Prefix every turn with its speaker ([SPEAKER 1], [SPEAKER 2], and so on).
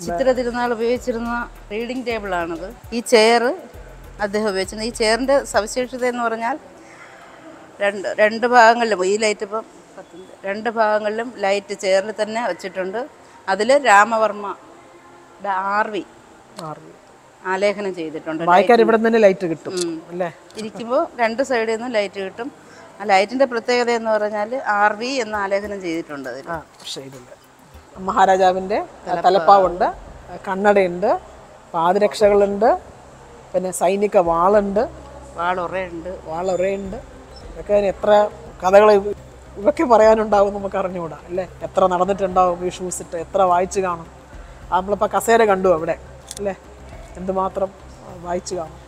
[SPEAKER 1] ചിത്ര തിരുനാൾ ഉപയോഗിച്ചിരുന്ന റീഡിംഗ് ടേബിളാണിത് ഈ ചെയർ അദ്ദേഹം ഉപയോഗിച്ചിരുന്നത് ഈ ചെയറിൻ്റെ സവിശേഷത എന്ന് പറഞ്ഞാൽ രണ്ട് രണ്ട് ഭാഗങ്ങളിലും ഈ ലൈറ്റ് ഇപ്പം കത്തുന്നില്ല. രണ്ട് ഭാഗങ്ങളിലും ലൈറ്റ് ചെയറിൽ തന്നെ വെച്ചിട്ടുണ്ട് അതിൽ രാമവർമ്മ ആർ വി
[SPEAKER 2] ആറ്.
[SPEAKER 1] ആലേഖനം ചെയ്തിട്ടുണ്ട്
[SPEAKER 2] വായിക്കാൻ ഇവിടെ നിന്ന് തന്നെ ലൈറ്റ് കിട്ടും അല്ലേ
[SPEAKER 1] ഇരിക്കുമ്പോൾ രണ്ട് സൈഡിൽ നിന്നും ലൈറ്റ് കിട്ടും ആ ലൈറ്റിൻ്റെ പ്രത്യേകത എന്ന് പറഞ്ഞാൽ ആർ വി എന്ന ആലേഖനം ചെയ്തിട്ടുണ്ട് അതിൽ
[SPEAKER 2] ആ ഷെയ്ഡില്ല മഹാരാജാവിൻ്റെ തലപ്പാവുണ്ട് കണ്ണടയുണ്ട് പാദരക്ഷകളുണ്ട് പിന്നെ സൈനിക വാളുണ്ട്
[SPEAKER 1] വാളുറയുണ്ട്
[SPEAKER 2] വാളൊറയുണ്ട് ഇതൊക്കെ ഇനി എത്ര കഥകൾ ഇതൊക്കെ പറയാനുണ്ടാവും നമുക്ക് അറിഞ്ഞുകൂടാ അല്ലേ എത്ര നടന്നിട്ടുണ്ടാവും ഈ ഷൂസ് ഇട്ട് എത്ര വായിച്ചു കാണും ആ നമ്മളിപ്പോൾ കസേര കണ്ടു അവിടെ അല്ലേ എന്തുമാത്രം ആ, വായിച്ചു കാണും